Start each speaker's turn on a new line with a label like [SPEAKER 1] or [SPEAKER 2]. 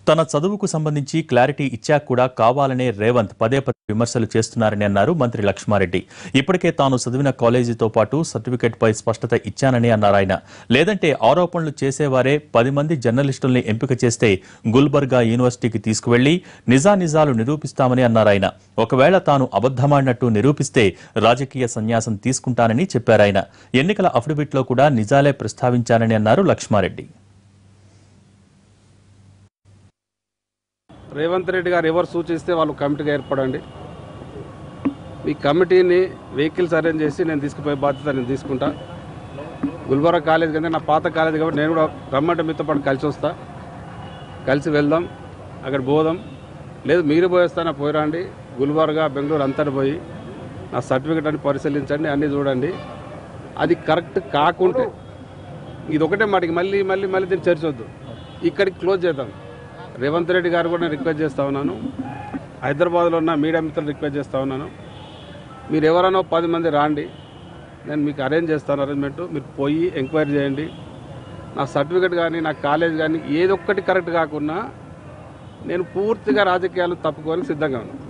[SPEAKER 1] తన చదువుకు సంబంధించి క్లారిటీ ఇచ్చాక కూడా కావాలనే రేవంత్ పదే పదే విమర్శలు చేస్తున్నారని అన్నారు మంత్రి లక్ష్మారెడ్డి ఇప్పటికే తాను చదివిన కాలేజీతో పాటు సర్టిఫికెట్ పై స్పష్టత ఇచ్చానని అన్నారు ఆయన లేదంటే ఆరోపణలు చేసేవారే పది మంది జర్నలిస్టుల్ని ఎంపిక చేస్తే గుల్బర్గా యూనివర్సిటీకి తీసుకువెళ్లి నిజానిజాలు నిరూపిస్తామని అన్నారు ఆయన ఒకవేళ తాను అబద్ధమాడినట్టు నిరూపిస్తే రాజకీయ సన్యాసం తీసుకుంటానని చెప్పారాయన ఎన్నికల అఫిడవిట్లో కూడా నిజాలే ప్రస్తావించానని అన్నారు లక్ష్మారెడ్డి
[SPEAKER 2] రేవంత్ రెడ్డి గారు ఎవరు సూచిస్తే వాళ్ళు కమిటీగా ఏర్పడండి ఈ కమిటీని వెహికల్స్ అరేంజ్ చేసి నేను తీసుకుపోయే బాధ్యత నేను తీసుకుంటా గుల్బర్గా కాలేజ్ కింద నా పాత కాలేజ్ కాబట్టి నేను కూడా రమ్మంటే మీతో పాటు కలిసి వస్తా కలిసి వెళ్దాం అక్కడ పోదాం లేదు మీరు పోయేస్తానా పోయిరండి గుల్బర్గా బెంగళూరు అంతటి పోయి నా సర్టిఫికెట్ అని పరిశీలించండి అన్నీ చూడండి అది కరెక్ట్ కాకుంటే ఇది ఒకటే మాటికి మళ్ళీ మళ్ళీ మళ్ళీ దీన్ని చేర్చొద్దు ఇక్కడికి క్లోజ్ చేద్దాం రేవంత్ రెడ్డి గారు కూడా నేను రిక్వెస్ట్ చేస్తా ఉన్నాను హైదరాబాద్లో ఉన్న మీడియా మిత్రులు రిక్వెస్ట్ చేస్తా ఉన్నాను మీరు ఎవరైనా ఒక పది మంది రాండి నేను మీకు అరేంజ్ చేస్తాను అరేంజ్మెంట్ మీరు పోయి ఎంక్వైరీ చేయండి నా సర్టిఫికేట్ కానీ నా కాలేజ్ కానీ ఏది ఒక్కటి కరెక్ట్ కాకున్నా నేను పూర్తిగా రాజకీయాలు తప్పుకోవడానికి సిద్ధంగా ఉన్నాను